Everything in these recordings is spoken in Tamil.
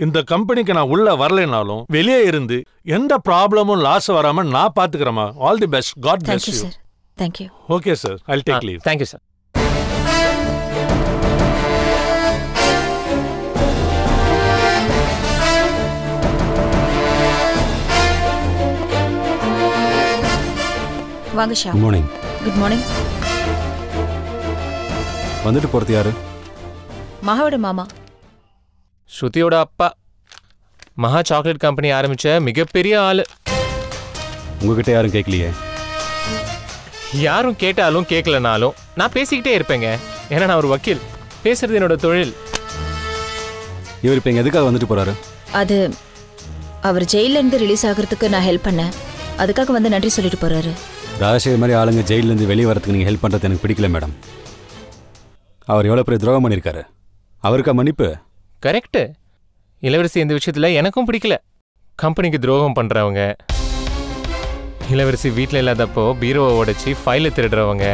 இந்த கம்பெனிக்கு நான் உள்ள வரலைனாலும் வெளியே இருந்து எந்த ப்ராப்ளமும் லாஸ் வராம நான் பாத்துக்கிறேமா all the best god bless thank you you sir thank you okay sir I take leave thank you sir வாங்க ஷா குட் மார்னிங் குட் மார்னிங் வந்துட்டு போகிறது யாரு மகாவோட மாமா ஸ்ருதியோட அப்பா மகா சாக்லேட் கம்பெனி ஆரம்பிச்ச மிகப்பெரிய ஆளு உங்ககிட்ட யாரும் கேட்கலையே யாரும் கேட்டாலும் கேட்கலனாலும் நான் பேசிக்கிட்டே இருப்பேங்க ஏன்னா நான் ஒரு வக்கீல் பேசுறது என்னோட தொழில் இவர் இப்போ எங்க எதுக்காக வந்துட்டு போறாரு அது அவர் ஜெயில இருந்து ரிலீஸ் ஆகிறதுக்கு நான் ஹெல்ப் பண்ணேன் அதுக்காக வந்து நன்றி சொல்லிட்டு போறாரு ராஜசேகர் மாதிரி ஆளுங்க ஜெயிலேருந்து வெளியே வரதுக்கு நீங்கள் ஹெல்ப் பண்ணுறது எனக்கு பிடிக்கல மேடம் அவர் எவ்வளோ பெரிய துரோகம் பண்ணியிருக்காரு அவருக்கா மன்னிப்பு கரெக்டு இளவரசி இந்த விஷயத்துல எனக்கும் பிடிக்கல கம்பெனிக்கு துரோகம் பண்றவங்க இளவரசி வீட்டில் இல்லாதப்போ பீரோவை உடைச்சி ஃபைலை திருடுறவங்க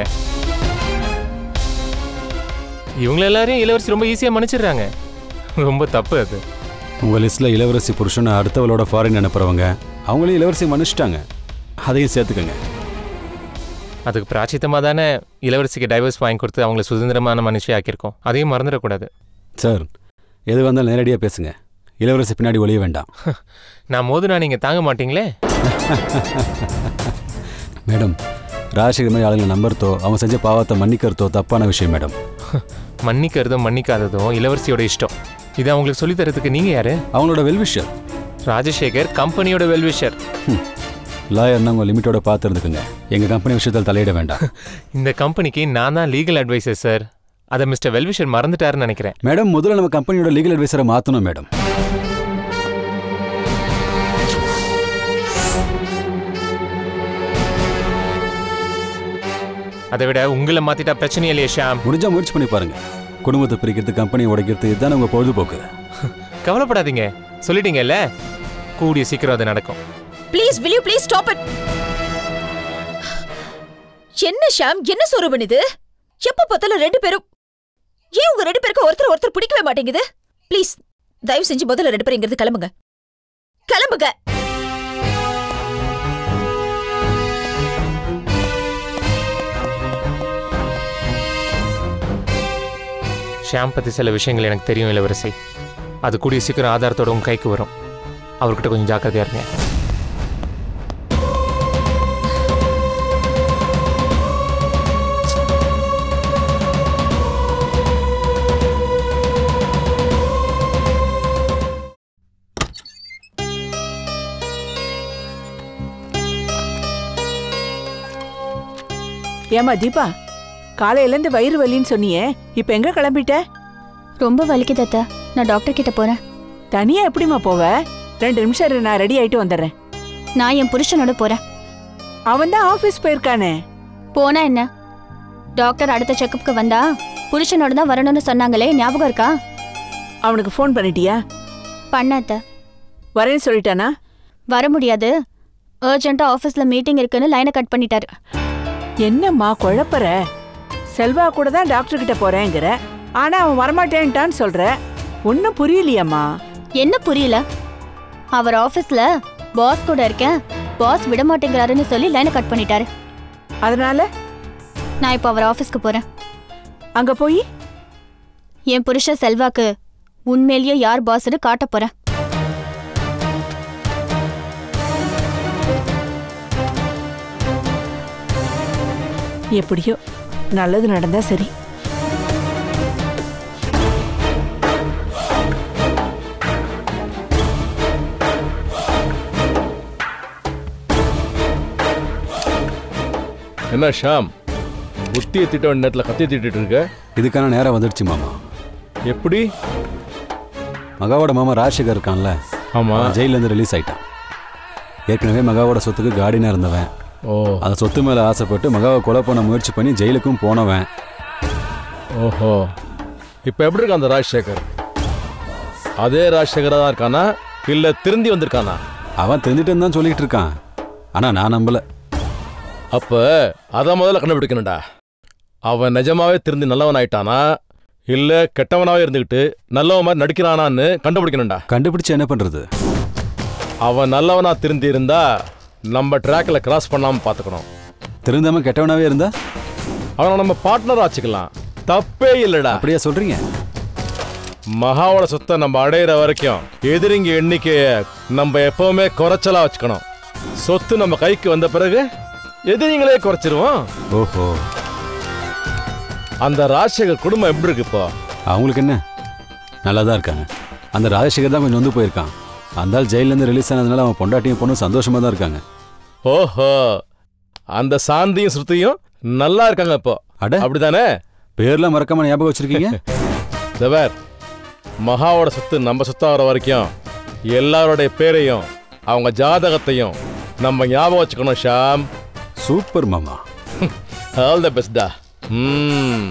இவங்க எல்லாரையும் இளவரசி ரொம்ப ஈஸியாக மன்னிச்சிடுறாங்க ரொம்ப தப்பு அது உங்கள் லிஸ்ட்டில் இளவரசி புருஷனை அடுத்தவளோட ஃபாரின் அனுப்புகிறவங்க அவங்களையும் இளவரசி மன்னிச்சிட்டாங்க அதையும் சேர்த்துக்கங்க அதுக்கு பிராச்சித்தமாக தானே இளவரசிக்கு டைவர்ஸ் வாங்கி கொடுத்து அவங்கள சுதந்திரமான மனுஷி ஆக்கியிருக்கோம் அதையும் மறந்துடக்கூடாது சார் எது வந்தாலும் நேரடியாக பேசுங்க இளவரசி பின்னாடி ஒளிய வேண்டாம் நான் மோதுனா நீங்கள் தாங்க மாட்டீங்களே மேடம் ராஜசேகர் மாதிரி ஆளுங்களை நம்புறதோ அவன் செஞ்ச பாவத்தை மன்னிக்கிறதோ தப்பான விஷயம் மேடம் மன்னிக்கிறதும் மன்னிக்காததும் இளவரசியோட இஷ்டம் இதை அவங்களுக்கு சொல்லித் தரதுக்கு நீங்கள் யாரு அவங்களோட வெல்விஷர் ராஜசேகர் கம்பெனியோட வெல்விஷர் லாயர்னா உங்கள் லிமிட்டோட பார்த்து இருந்துக்குங்க எங்கள் கம்பெனி விஷயத்தில் தலையிட வேண்டாம் இந்த கம்பெனிக்கு நான் தான் லீகல் அட்வைசர் சார் அதை மிஸ்டர் வெல்விஷர் மறந்துட்டாருன்னு நினைக்கிறேன் மேடம் முதல்ல நம்ம கம்பெனியோட லீகல் அட்வைசரை மாற்றணும் மேடம் அதை விட உங்களை மாத்திட்டா பிரச்சனை இல்லையே ஷாம் முடிஞ்சா முயற்சி பண்ணி பாருங்க குடும்பத்தை பிரிக்கிறது கம்பெனியை உடைக்கிறது இதுதானே உங்கள் பொழுதுபோக்கு கவலைப்படாதீங்க சொல்லிட்டீங்கல்ல கூடிய சீக்கிரம் அது நடக்கும் please will you please stop it என்ன ஷாம் என்ன சொரூபன் இது எப்ப பார்த்தாலும் ரெண்டு பேரும் ஏன் உங்க ரெண்டு பேருக்கு ஒருத்தர் ஒருத்தர் பிடிக்கவே மாட்டேங்குது ப்ளீஸ் தயவு செஞ்சு முதல்ல ரெண்டு பேரும் இங்கிருந்து கிளம்புங்க கிளம்புங்க ஷாம் பத்தி சில விஷயங்கள் எனக்கு தெரியும் இளவரசி அது கூடிய சீக்கிரம் ஆதாரத்தோட உங்க கைக்கு வரும் அவர்கிட்ட கொஞ்சம் ஜாக்கிரதையா இருங்க ஏமா தீபா காலையில இருந்து வயிறு வலின்னு சொன்னியே இப்ப எங்க கிளம்பிட்ட ரொம்ப வலிக்குது அத்தை நான் டாக்டர் கிட்ட போறேன் தனியா எப்படிம்மா போவ ரெண்டு நிமிஷம் இரு, நான் ரெடி ஆயிட்டு வந்துடுறேன் நான் என் புருஷனோட போறேன் அவன் தான் ஆபீஸ் போயிருக்கானே போனா என்ன டாக்டர் அடுத்த செக்கப்புக்கு வந்தா புருஷனோட தான் வரணும்னு சொன்னாங்களே ஞாபகம் இருக்கா அவனுக்கு ஃபோன் பண்ணிட்டியா பண்ண அத்தை வரேன்னு சொல்லிட்டானா வர முடியாது அர்ஜென்ட்டா ஆஃபீஸ்ல மீட்டிங் இருக்குன்னு லைனை கட் பண்ணிட்டாரு என்னம்மா குழப்பற செல்வா கூட தான் டாக்டர் கிட்ட போறேங்கிற ஆனா அவன் வரமாட்டேன்ட்டான்னு சொல்ற ஒன்னும் புரியலையம்மா என்ன புரியல அவர் ஆஃபீஸ்ல பாஸ் கூட இருக்கேன் பாஸ் விட மாட்டேங்கிறாருன்னு சொல்லி லைனை கட் பண்ணிட்டாரு அதனால நான் இப்போ அவர் ஆஃபீஸ்க்கு போறேன் அங்க போய் என் புருஷன் செல்வாக்கு உண்மையிலேயே யார் பாஸ்னு காட்ட போறேன் எப்படியோ நல்லது நடந்தா சரி என்ன ஷாம் புத்தியை திட்ட வேண்டிய நேரத்தில் கத்தி திட்டிட்டு இருக்க இதுக்கான நேரம் வந்துடுச்சு மாமா எப்படி மகாவோட மாமா ராஜசேகர் இருக்கான்ல ஆமா அவன் ஜெயிலேருந்து ரிலீஸ் ஆயிட்டான் ஏற்கனவே மகாவோட சொத்துக்கு கார்டினாக இருந்தவன் ஓ அந்த சொத்து மேலே ஆசைப்பட்டு மகாவை கொலை பண்ண முயற்சி பண்ணி ஜெயிலுக்கும் போனவன் ஓஹோ இப்போ எப்படி இருக்கான் அந்த ராஜசேகர் அதே ராஜசேகரா தான் இருக்கானா இல்ல திருந்தி வந்திருக்கானா அவன் தெரிஞ்சுட்டு தான் சொல்லிக்கிட்டு இருக்கான் ஆனால் நான் நம்பலை அப்ப அத முதல்ல கண்டுபிடிக்கணும்டா அவன் நிஜமாவே திருந்தி நல்லவன் ஆயிட்டானா இல்ல கெட்டவனாவே இருந்துகிட்டு நல்லவன் மாதிரி நடிக்கிறானான்னு கண்டுபிடிக்கணும்டா கண்டுபிடிச்சு என்ன பண்றது அவன் நல்லவனா திருந்தி இருந்தா நம்ம ட்ராக்ல கிராஸ் பண்ணாம பாத்துக்கணும் திருந்தாம கெட்டவனாவே இருந்தா அவனை நம்ம பார்ட்னர் ஆச்சுக்கலாம் தப்பே இல்லடா அப்படியா சொல்றீங்க மகாவோட சொத்தை நம்ம அடையிற வரைக்கும் எதிரிங்க எண்ணிக்கைய நம்ம எப்பவுமே குறைச்சலா வச்சுக்கணும் சொத்து நம்ம கைக்கு வந்த பிறகு எதிரிங்களே குறைச்சிருவோம் ஓஹோ அந்த ராஜசேகர் குடும்பம் எப்படி இருக்கு இப்போ அவங்களுக்கு என்ன நல்லா தான் இருக்காங்க அந்த ராஜசேகர் தான் கொஞ்சம் வந்து போயிருக்கான் அந்த ஆள் ஜெயிலேருந்து ரிலீஸ் ஆனதுனால அவன் பொண்டாட்டியும் பொண்ணும் சந்தோஷமா தான் இருக்காங்க ஓஹோ அந்த சாந்தியும் ஸ்ருதியும் நல்லா இருக்காங்க இப்போ அட அப்படிதானே பேர்லாம் மறக்காம ஞாபகம் வச்சிருக்கீங்க தவர் மகாவோட சொத்து நம்ம சொத்தாகிற வரைக்கும் எல்லாரோடைய பேரையும் அவங்க ஜாதகத்தையும் நம்ம ஞாபகம் வச்சுக்கணும் ஷாம் சூப்பர் மாமா ஆல் த பெஸ்டா ம்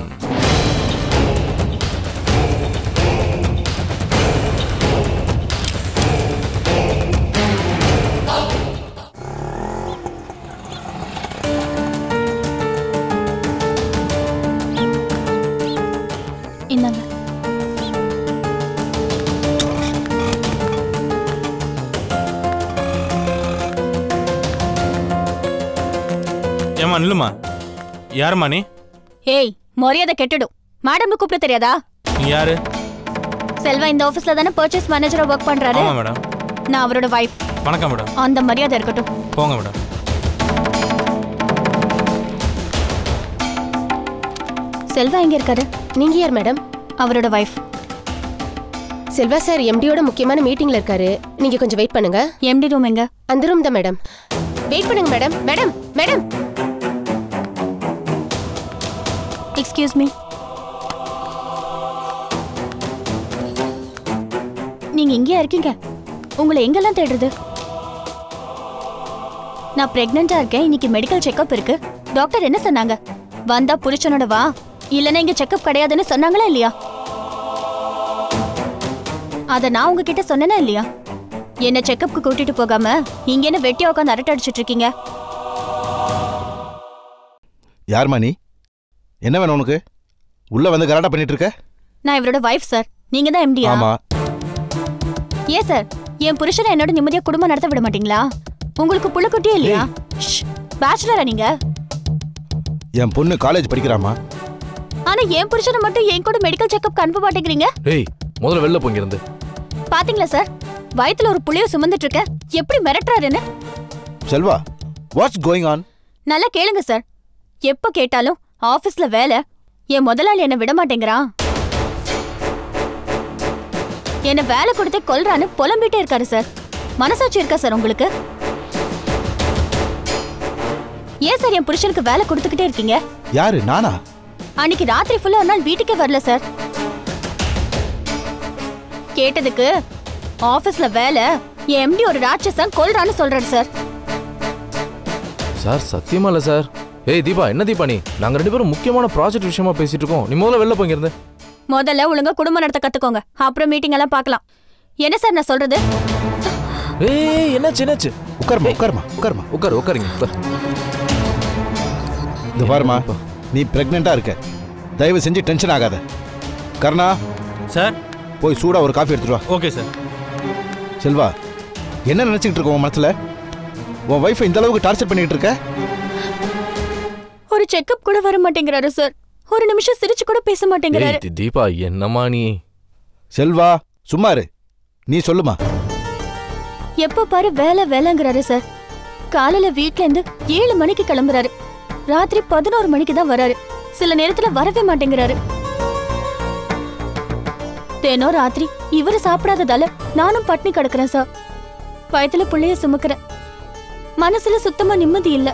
இந்தாங்க ஏமா நில்லுமா யாரும்மா நீ ஏய் மரியாதை கெட்டுடும் மேடம் கூப்பிட தெரியாதா நீ யாரு செல்வா இந்த ஆபீஸ்ல தானே பர்ச்சேஸ் மேனேஜரா ஒர்க் பண்றாரு ஆமா மேடம் நான் அவரோட வைஃப் வணக்கம் மேடம் அந்த மரியாதை இருக்கட்டும் போங்க மேடம் செல்வா எங்க இருக்காரு நீங்க யார் மேடம் அவரோட வைஃப் செல்வா சார் எம்டியோட முக்கியமான மீட்டிங்ல இருக்காரு நீங்க கொஞ்சம் வெயிட் பண்ணுங்க எம்டி ரூம் எங்க அந்த ரூம் தான் மேடம் வெயிட் பண்ணுங்க madam madam madam excuse me நீங்க இங்கேயா இருக்கீங்க உங்களை எங்கெல்லாம் தேடுறது நான் பிரெக்னெண்டா இருக்கேன் இன்னைக்கு மெடிக்கல் செக்கப் இருக்கு டாக்டர் என்ன சொன்னாங்க வந்தா புருஷனோட வா இல்லைன்னா இங்க செக்கப் கிடையாதுன்னு சொன்னாங்களா இல்லையா அத நான் உங்ககிட்ட சொன்னேனா இல்லையா என்ன செக்கப்க்கு கூட்டிட்டு போகாம இங்க என்ன வெட்டியா உட்காந்து அரட்டை அடிச்சிட்டு இருக்கீங்க யாரும்மா நீ என்ன வேணும் உனக்கு உள்ள வந்து கலாட்டா பண்ணிட்டு இருக்க நான் இவரோட வைஃப் சார் நீங்க தான் எம்டியா ஆமா ஏன் சார் என் புருஷனை என்னோட நிம்மதியா குடும்பம் நடத்த விட மாட்டீங்களா உங்களுக்கு புள்ளக்குட்டியே இல்லையா பேச்சுலரா நீங்க என் பொண்ணு காலேஜ் படிக்கிறாமா ஆனா என் புருஷனை மட்டும் என் கூட மெடிக்கல் செக்கப் அனுப்ப மாட்டேங்கிறீங்க ஏய் முதல்ல வெளில போங்க இருந்து பாத்தீங்களா சார் வயித்துல ஒரு புள்ளைய சுமந்துட்டு இருக்க எப்படி மிரட்டுறாருன்னு செல்வா வாட்ஸ் கோயிங் ஆன் நல்லா கேளுங்க சார் எப்ப கேட்டாலும் ஆபீஸ்ல வேலை என் முதலாளி என்ன விட மாட்டேங்கிறான் என்ன வேலை கொடுத்து கொல்றான்னு புலம்பிட்டே இருக்காரு சார் மனசாட்சி இருக்கா சார் உங்களுக்கு ஏன் சார் என் புருஷனுக்கு வேலை கொடுத்துக்கிட்டே இருக்கீங்க யாரு நானா அன்னைக்கு ராத்திரி ஃபுல்லா ஒரு நாள் வீட்டுக்கே வரல சார் கேட்டதுக்கு ஆபீஸ்ல வேலை என் எம்டி ஒரு ராட்சசன் கொல்றான்னு சொல்றாரு சார் சார் சத்தியமா இல்ல சார் ஏய் தீபா என்ன தீபா நீ நாங்க ரெண்டு பேரும் முக்கியமான ப்ராஜெக்ட் விஷயமா பேசிட்டு இருக்கோம் நீ முதல்ல வெளில போங்க இருந்து முதல்ல ஒழுங்கா குடும்பம் நடத்த கத்துக்கோங்க அப்புறம் மீட்டிங் எல்லாம் பார்க்கலாம் என்ன சார் நான் சொல்றது ஏய் என்னாச்சு என்னாச்சு உட்காருமா உட்காருமா உட்காருமா உட்காரு உட்காருங்க உட்காரு இந்த பாருமா நீ பிரெக்னெண்டா இருக்க தயவு செஞ்சு டென்ஷன் ஆகாத கர்ணா சார் போய் சூடா ஒரு காஃபி எடுத்துட்டு வா ஓகே சார் செல்வா என்ன நினைச்சிட்டு இருக்க உன் மனசுல உன் வைஃபை இந்த அளவுக்கு டார்ச்சர் பண்ணிட்டு இருக்க ஒரு செக்கப் கூட வர மாட்டேங்கிறாரு சார் ஒரு நிமிஷம் சிரிச்சு கூட பேச மாட்டேங்கிறாரு ஏய் தி- தீபா என்னம்மா நீ செல்வா சும்மா இரு நீ சொல்லுமா எப்ப பாரு வேலை வேலைங்கிறாரு சார் காலையில வீட்ல இருந்து ஏழு மணிக்கு கிளம்புறாரு ராத்திரி பதினோரு மணிக்கு தான் வராரு சில நேரத்துல வரவே மாட்டேங்கிறாரு தினம் ராத்திரி இவரு சாப்பிடாததால நானும் பட்னி கிடக்குறேன் சார் வயத்துல புள்ளைய சுமக்கிறேன் மனசுல சுத்தமா நிம்மதி இல்ல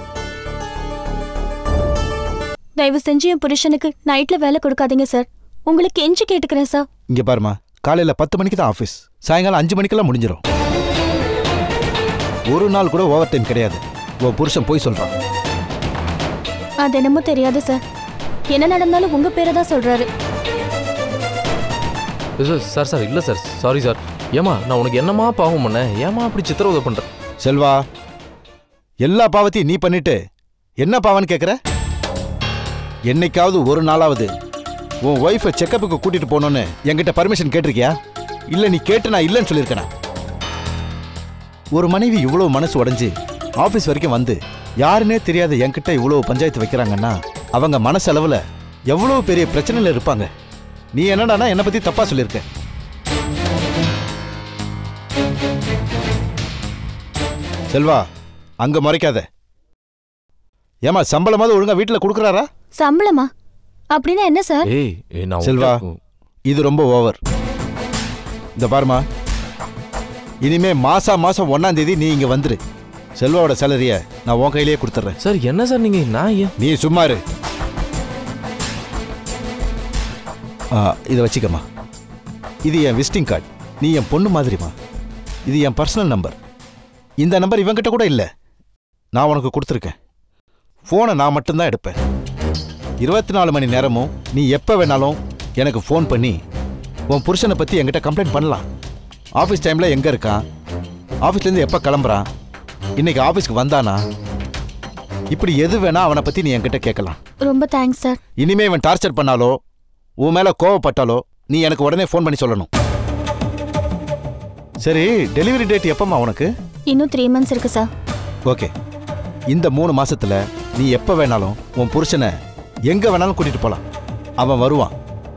தயவு செஞ்சு என் புருஷனுக்கு நைட்ல வேலை கொடுக்காதீங்க சார் உங்களுக்கு எஞ்சி கேட்டுக்கிறேன் சார் இங்க பாருமா காலையில பத்து மணிக்கு தான் ஆஃபீஸ் சாயங்காலம் அஞ்சு மணிக்கெல்லாம் முடிஞ்சிடும் ஒரு நாள் கூட ஓவர் டைம் கிடையாது உன் புருஷன் போய் சொல்றான் அது என்னமோ தெரியாது சார் என்ன நடந்தாலும் உங்க பேரை தான் சொல்றாரு சார், சார் சார் இல்ல சார் சாரி சார் ஏமா நான் உனக்கு என்னமா பாவம் பண்ணேன் ஏமா அப்படி சித்திரவதை பண்ற செல்வா எல்லா பாவத்தையும் நீ பண்ணிட்டு என்ன பாவன்னு கேக்குற என்னைக்காவது ஒரு நாளாவது உன் ஒய்ஃபை செக்கப்புக்கு கூட்டிட்டு போகணும்னு என்கிட்ட பர்மிஷன் கேட்டிருக்கியா இல்லை நீ கேட்டு நான் இல்லைன்னு சொல்லியிருக்கேனா ஒரு மனைவி இவ்வளோ மனசு உடைஞ்சு ஆஃபீஸ் வரைக்கும் வந்து யாருன்னே தெரியாத என்கிட்ட இவ்வளோ பஞ்சாயத்து வைக்கிறாங்கன்னா அவங்க மனசளவில் எவ்வளோ பெரிய பிரச்சனையில் இருப்பாங்க நீ என்னடானா என்னை பற்றி தப்பாக சொல்லியிருக்க செல்வா அங்கே முறைக்காத ஏமா சம்பளமாவது ஒழுங்கா வீட்டில் கொடுக்குறாரா சம்பளமா அப்படின்னா என்ன சார் ஏய் ஏய், நான் செல்வா உன்கிட்ட- இது ரொம்ப ஓவர் இந்த பாருமா இனிமே மாசா மாசம் ஒன்னாம் தேதி நீ இங்க வந்துரு செல்வாவோட சேலரிய நான் உன் கையிலேயே கொடுத்துட்றேன் சார் என்ன சார் நீங்க நான் ஏன் நீ சும்மா இரு ஆ, இதை வச்சுக்கம்மா இது என் விசிட்டிங் கார்டு நீ என் பொண்ணு மாதிரிமா இது என் பர்சனல் நம்பர் இந்த நம்பர் இவன்கிட்ட கூட இல்லை நான் உனக்கு கொடுத்துருக்கேன் ஃபோனை நான் மட்டும்தான் எடுப்பேன் இருபத்தி நாலு மணி நேரமும் நீ எப்போ வேணாலும் எனக்கு ஃபோன் பண்ணி உன் புருஷனை பற்றி என்கிட்ட கம்ப்ளைண்ட் பண்ணலாம் ஆஃபீஸ் டைமில் எங்கே இருக்கான் ஆஃபீஸ்லேருந்து எப்போ கிளம்புறான் இன்னைக்கு ஆஃபீஸ்க்கு வந்தானா இப்படி எது வேணா அவனை பற்றி நீ என்கிட்ட கேட்கலாம் ரொம்ப தேங்க்ஸ் சார் இனிமே இவன் டார்ச்சர் பண்ணாலோ உன் மேலே கோவப்பட்டாலோ நீ எனக்கு உடனே ஃபோன் பண்ணி சொல்லணும் சரி டெலிவரி டேட் எப்பம்மா உனக்கு இன்னும் த்ரீ மந்த்ஸ் இருக்கு சார் ஓகே இந்த மூணு மாசத்துல நீ எப்போ வேணாலும் உன் புருஷனை எங்கே வேணாலும் கூட்டிட்டு போகலாம் அவன் வருவான்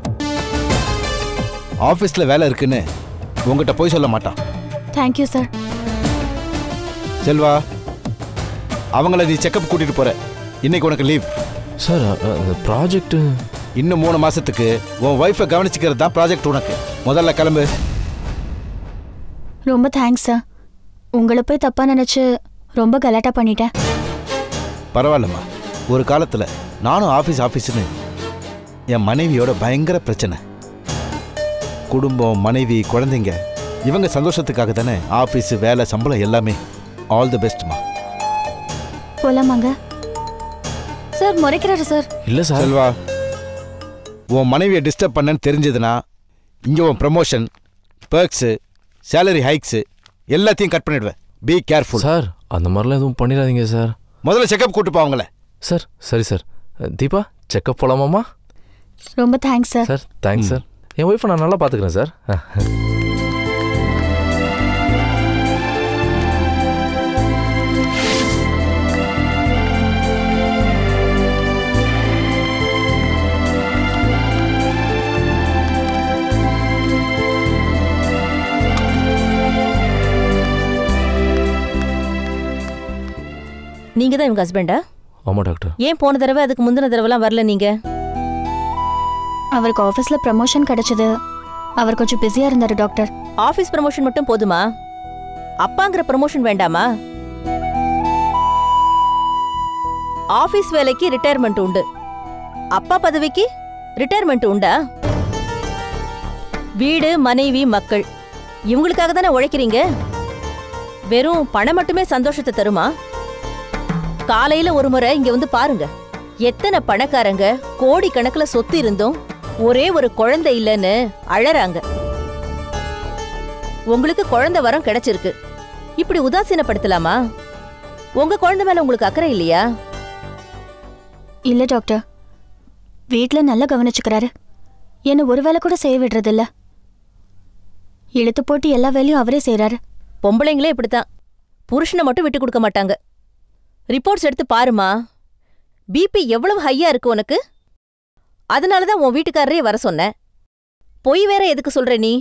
ஆஃபீஸில் வேலை இருக்குன்னு உங்ககிட்ட போய் சொல்ல மாட்டான் தேங்க்யூ சார் செல்வா அவங்கள நீ செக்கப் கூட்டிட்டு போற இன்னைக்கு உனக்கு லீவ் சார் அந்த ப்ராஜெக்ட் இன்னும் மூணு மாசத்துக்கு உன் ஒய்ஃபை கவனிச்சுக்கிறது தான் ப்ராஜெக்ட் உனக்கு முதல்ல கிளம்பு ரொம்ப தேங்க்ஸ் சார் உங்களை போய் தப்பா நினைச்சு ரொம்ப கலாட்டா பண்ணிட்டேன் பரவாயில்லம்மா ஒரு காலத்துல நானும் ஆஃபீஸ் ஆஃபீஸ்னு என் மனைவியோட பயங்கர பிரச்சனை குடும்பம் மனைவி குழந்தைங்க இவங்க சந்தோஷத்துக்காக தானே ஆஃபீஸ் வேலை சம்பளம் எல்லாமே ஆல் தி பெஸ்ட்மா போலாமாங்க சார் முறைக்கிறாரு சார் இல்ல சார் செல்வா உன் மனைவியை டிஸ்டர்ப் பண்ணேன்னு தெரிஞ்சதுன்னா இங்கே உன் ப்ரமோஷன் பெர்க்ஸு சேலரி ஹைக்ஸு எல்லாத்தையும் கட் பண்ணிடுவேன் பி கேர்ஃபுல் சார் அந்த மாதிரிலாம் எதுவும் பண்ணிடாதீங்க சார் முதல்ல செக்கப் கூட்டு போ அவங்கள சார் சரி சார் தீபா செக்கப் போலாமாம்மா ரொம்ப thanks sir sir thanks sir என் ஒய்ஃபை நான் நல்லா பார்த்துக்கிறேன் சார் நீங்க தான் இவங்க ஹஸ்பண்டா ஆமாம் டாக்டர் ஏன் போன தடவை அதுக்கு முந்தின தடவைலாம் வரல நீங்க அவருக்கு ஆஃபீஸ்ல ப்ரமோஷன் கிடைச்சது அவர் கொஞ்சம் பிஸியா இருந்தாரு டாக்டர் ஆபீஸ் ப்ரமோஷன் மட்டும் போதுமா அப்பாங்கிற ப்ரமோஷன் வேண்டாமா ஆபீஸ் வேலைக்கு ரிட்டையர்மெண்ட் உண்டு அப்பா பதவிக்கு ரிட்டையர்மெண்ட் உண்டா வீடு மனைவி மக்கள் இவங்களுக்காக தானே உழைக்கிறீங்க வெறும் பணம் மட்டுமே சந்தோஷத்தை தருமா காலையில ஒரு முறை இங்க வந்து பாருங்க எத்தனை பணக்காரங்க கோடி கணக்குல சொத்து இருந்தும் ஒரே ஒரு குழந்தை இல்லைன்னு அழறாங்க உங்களுக்கு குழந்தை வரம் கிடைச்சிருக்கு இப்படி உதாசீனப்படுத்தலாமா உங்க குழந்தை மேல உங்களுக்கு அக்கறை இல்லையா இல்ல டாக்டர் வீட்ல நல்லா கவனிச்சுக்கிறாரு என்ன ஒரு வேலை கூட செய்ய விடுறதில்ல இழுத்து போட்டு எல்லா வேலையும் அவரே செய்றாரு பொம்பளைங்களே இப்படித்தான் புருஷனை மட்டும் விட்டு கொடுக்க மாட்டாங்க ரிப்போர்ட்ஸ் எடுத்து பாருமா பிபி எவ்வளவு ஹையா இருக்கு உனக்கு அதனால தான் உன் வீட்டுக்காரரே வர சொன்னேன் பொய் வேற எதுக்கு சொல்ற நீ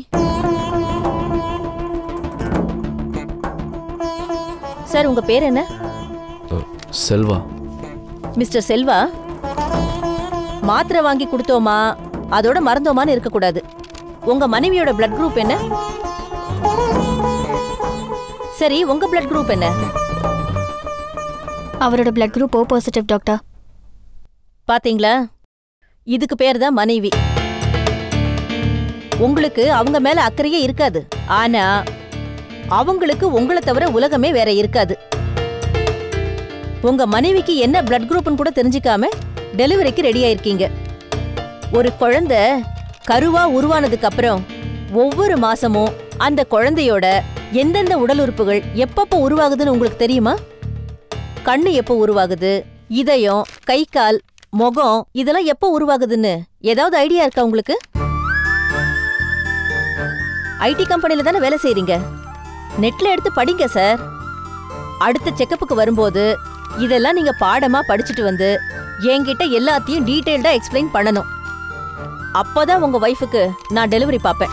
சார் உங்க பேர் என்ன செல்வா மிஸ்டர் செல்வா மாத்திரை வாங்கி கொடுத்தோமா அதோட மறந்தோமான்னு இருக்கக்கூடாது உங்க மனைவியோட பிளட் குரூப் என்ன சரி உங்க பிளட் குரூப் என்ன அவரோட blood group O positive doctor பாத்தீங்களா இதுக்கு பேர் தான் மனைவி உங்களுக்கு அவங்க மேல அக்கறையே இருக்காது ஆனா அவங்களுக்கு உங்களை தவிர உலகமே வேற இருக்காது உங்க மனைவிக்கு என்ன பிளட் குரூப்னு கூட தெரிஞ்சுக்காம டெலிவரிக்கு ரெடி ஆயிருக்கீங்க ஒரு குழந்தை கருவா உருவானதுக்கு அப்புறம் ஒவ்வொரு மாசமும் அந்த குழந்தையோட எந்தெந்த உடல் உறுப்புகள் எப்பப்போ உருவாகுதுன்னு உங்களுக்கு தெரியுமா கண்ணு எப்போ உருவாகுது இதயம் கை கால் முகம் இதெல்லாம் எப்போ உருவாகுதுன்னு ஏதாவது ஐடியா இருக்கா உங்களுக்கு ஐடி கம்பெனில தானே வேலை செய்றீங்க நெட்ல எடுத்து படிங்க சார் அடுத்த செக்கப்புக்கு வரும்போது இதெல்லாம் நீங்க பாடமா படிச்சுட்டு வந்து என்கிட்ட எல்லாத்தையும் டீடைல்டா எக்ஸ்பிளைன் பண்ணணும் அப்பதான் உங்க ஒய்ஃபுக்கு நான் டெலிவரி பார்ப்பேன்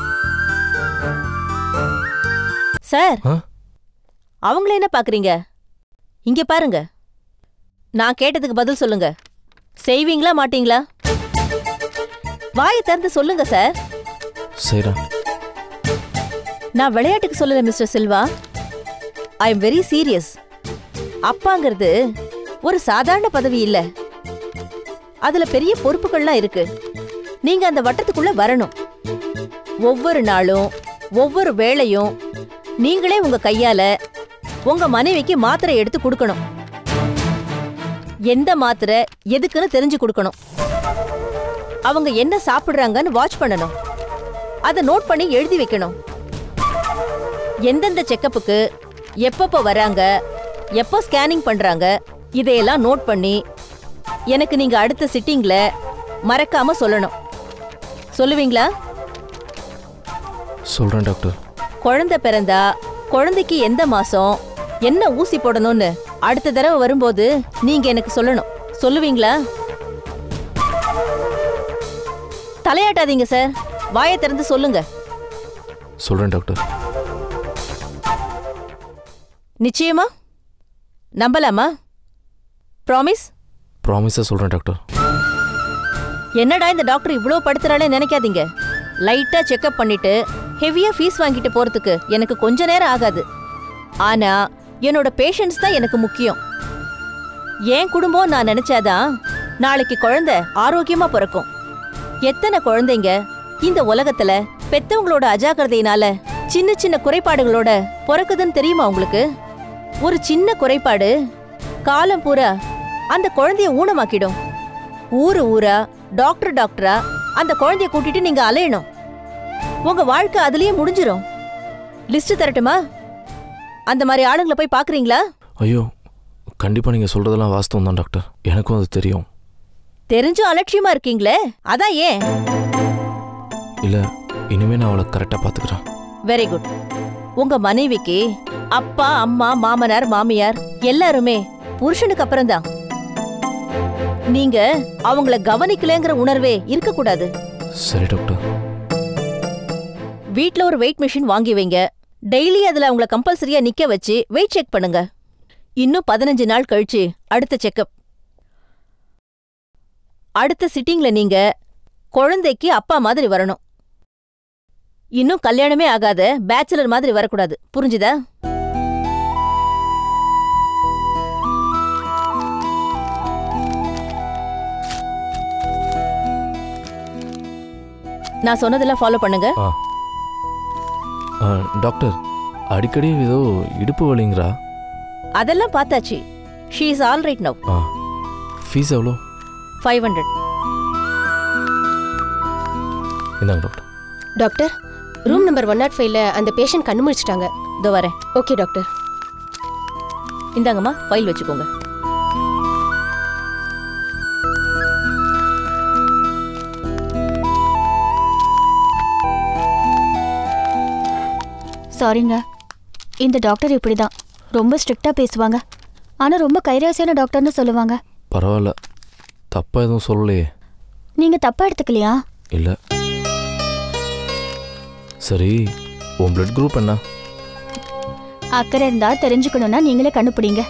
சார் ஆ? அவங்கள என்ன பாக்குறீங்க இங்க பாருங்க நான் கேட்டதுக்கு பதில் சொல்லுங்க செய்வீங்களா மாட்டீங்களா வாயை திறந்து சொல்லுங்க சார் சரிடா நான் விளையாட்டுக்கு சொல்லல mister Silva I am very serious அப்பாங்கிறது ஒரு சாதாரண பதவி இல்ல அதுல பெரிய பொறுப்புகள்லாம் இருக்கு நீங்க அந்த வட்டத்துக்குள்ள வரணும் ஒவ்வொரு நாளும் ஒவ்வொரு வேளையும் நீங்களே உங்க கையால உங்க மனைவிக்கு மாத்திரை எடுத்து கொடுக்கணும் எந்த மாத்திரை எதுக்குன்னு தெரிஞ்சு கொடுக்கணும் அவங்க என்ன சாப்பிடுறாங்கன்னு வாட்ச் பண்ணணும் அதை நோட் பண்ணி எழுதி வைக்கணும் எந்தெந்த செக்கப்புக்கு எப்பப்போ வராங்க எப்போ ஸ்கேனிங் பண்றாங்க இதையெல்லாம் நோட் பண்ணி எனக்கு நீங்க அடுத்த சிட்டிங்ல மறக்காம சொல்லணும் சொல்லுவீங்களா சொல்கிறேன் டாக்டர் குழந்தை பிறந்தா குழந்தைக்கு எந்த மாசம் என்ன ஊசி போடணும்னு அடுத்த தடவை வரும்போது நீங்க எனக்கு சொல்லணும் சொல்லுவீங்களா தலையாட்டாதீங்க சார் வாயை திறந்து சொல்லுங்க சொல்கிறேன் டாக்டர் நிச்சயமா நம்பலாமா ப்ராமிஸ் ப்ராமிஸாக சொல்கிறேன் டாக்டர் என்னடா இந்த டாக்டர் இவ்ளோ படுத்துறாளே நினைக்காதீங்க லைட்டா செக்அப் பண்ணிட்டு ஹெவியா ஃபீஸ் வாங்கிட்டு போறதுக்கு எனக்கு கொஞ்ச நேரம் ஆகாது ஆனா என்னோட பேஷண்ட்ஸ் தான் எனக்கு முக்கியம் என் குடும்பம் நான் நினைச்சாதான் நாளைக்கு குழந்தை ஆரோக்கியமா பிறக்கும் எத்தனை குழந்தைங்க இந்த உலகத்துல பெத்தவங்களோட அஜாக்கிரதையினால சின்ன சின்ன குறைபாடுகளோட பிறக்குதுன்னு தெரியுமா உங்களுக்கு ஒரு சின்ன குறைபாடு காலம் பூரா அந்த குழந்தைய ஊனமாக்கிடும் ஊரு ஊரா டாக்டர் டாக்டரா அந்த குழந்தைய கூட்டிட்டு நீங்க அலையணும் உங்க வாழ்க்கை அதுலயே முடிஞ்சிரும் லிஸ்ட் தரட்டுமா அந்த மாதிரி ஆளுங்களை போய் பாக்குறீங்களா ஐயோ கண்டிப்பாக நீங்கள் சொல்கிறதெல்லாம் வாஸ்தவம் தான் டாக்டர் எனக்கும் அது தெரியும் தெரிஞ்சும் அலட்சியமா இருக்கீங்களே அதான் ஏன் இல்லை இனிமேல் நான் அவளை கரெக்டாக பார்த்துக்கிறேன் வெரி குட் உங்க மனைவிக்கு அப்பா அம்மா மாமனார் மாமியார் எல்லாருமே புருஷனுக்கு அப்புறம்தான் நீங்க அவங்கள கவனிக்கலங்கிற உணர்வே இருக்கக்கூடாது சரி டாக்டர் வீட்ல ஒரு வெயிட் மிஷின் வாங்கி வைங்க டெய்லி அதுல அவங்கள கம்பல்சரியா நிக்க வச்சு வெயிட் செக் பண்ணுங்க இன்னும் பதினஞ்சு நாள் கழிச்சு அடுத்த செக்கப் அடுத்த சிட்டிங்ல நீங்க குழந்தைக்கு அப்பா மாதிரி வரணும் இன்னும் கல்யாணமே ஆகாத பேச்சுலர் மாதிரி வரக்கூடாது புரிஞ்சுதா நான் சொன்னதெல்லாம் ஃபாலோ பண்ணுங்க ஆ ஆ, டாக்டர் அடிக்கடி ஏதோ இடுப்பு வலிங்கிறா அதெல்லாம் பார்த்தாச்சு she is all right now ஆ ஃபீஸ் எவ்வளோ ஃபைவ் ஹண்ட்ரட் இந்தாங்க doctor doctor room number one nought ஃபைவ்ல அந்த பேஷண்ட் கண்ணு முழிச்சிட்டாங்க இதோ வரேன் ஓகே டாக்டர் இந்தாங்கம்மா ஃபைல் வச்சுக்கோங்க சாரிங்க இந்த டாக்டர் இப்படி தான் ரொம்ப ஸ்ட்ரிக்டாக பேசுவாங்க ஆனால் ரொம்ப கைராசியான டாக்டர்னு சொல்லுவாங்க பரவாயில்ல தப்பாக எதுவும் சொல்லலையே நீங்கள் தப்பாக எடுத்துக்கலையா இல்லை சரி உன் பிளட் குரூப் என்ன அக்கறை இருந்தால் தெரிஞ்சுக்கணும்னா நீங்களே கண்டுபிடிங்க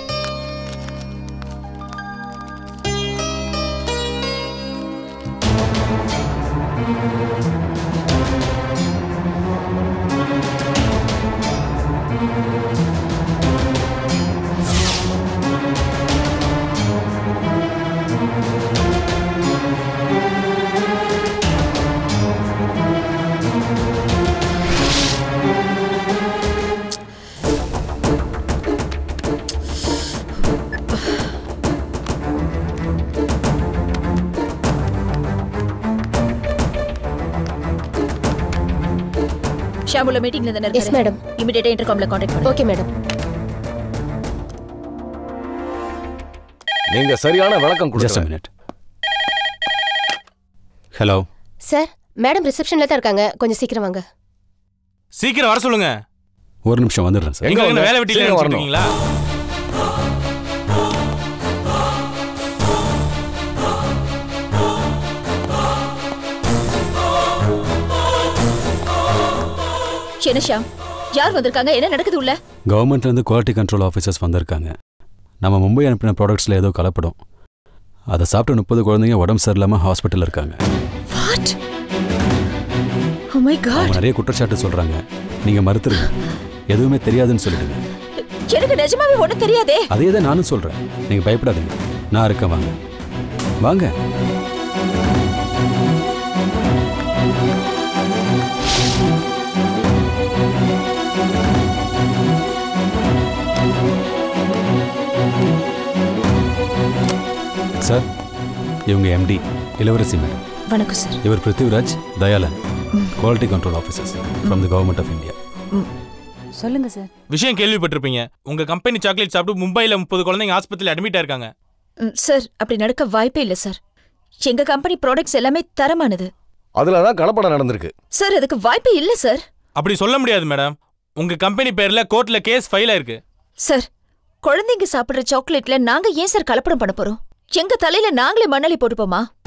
ஷாமுல மீட்டிங்ல தானே எஸ் மேடம் இமிடியேட்டா இன்டர்காம்ல காண்டாக்ட் பண்ணுங்க ஓகே மேடம் நீங்க சரியான விளக்கம் ஜஸ்ட் கொடுங்க மினிட் ஹலோ சார் மேடம் ரிசப்ஷன்ல தான் இருக்காங்க கொஞ்சம் சீக்கிரம் வாங்க சீக்கிரம் வர சொல்லுங்க ஒரு நிமிஷம் வந்துடுறேன் சார் எங்க என்ன வேலை வெட்டில சீக்கிரம் வரணும். இருக்கீங்களா என்ன ஷாம் யார் வந்திருக்காங்க என்ன நடக்குது உள்ள கவர்மெண்ட்லேருந்து குவாலிட்டி கண்ட்ரோல் ஆஃபீஸர்ஸ் வந்திருக்காங்க நம்ம மும்பை அனுப்பின ப்ராடக்ட்ஸில் ஏதோ கலப்படம் அதை சாப்பிட்டு முப்பது குழந்தைங்க உடம்பு சரியில்லாமல் ஹாஸ்பிட்டலில் இருக்காங்க வாட் ஓ மை காட் அவங்க நிறைய குற்றச்சாட்டு சொல்கிறாங்க நீங்கள் மறுத்துருங்க எதுவுமே தெரியாதுன்னு சொல்லிடுங்க எனக்கு நிஜமாவே ஒண்ணும் தெரியாதே அதே தான் நானும் சொல்கிறேன் நீங்கள் பயப்படாதீங்க நான் இருக்கேன் வாங்க வாங்க சார் இவங்க எம்டி இளவரசி மேடம் வணக்கம் சார் இவர் Prithviraj Dayalan quality control officers from the government of India சொல்லுங்க சார் விஷயம் கேள்விப்பட்டிருப்பீங்க உங்க கம்பெனி சாக்லேட் சாப்பிட்டு மும்பைல முப்பது குழந்தைங்க ஆஸ்பத்திரியில் அட்மிட் ஆயிருக்காங்க சார் அப்படி நடக்க வாய்ப்பே இல்ல சார் எங்க கம்பெனி ப்ராடக்ட்ஸ் எல்லாமே தரமானது அதுல தான் கலப்படம் நடந்திருக்கு சார் அதுக்கு வாய்ப்பே இல்ல சார் அப்படி சொல்ல முடியாது மேடம் உங்க கம்பெனி பேர்ல கோர்ட்ல கேஸ் ஃபைல் ஆயிருக்கு சார் குழந்தைங்க சாப்பிடுற சாக்லேட்ல நாங்க ஏன் சார் கலப்படம் பண்ண போறோம் எங்க தலையில நாங்களே மண்ணலி போட்டுப்போமா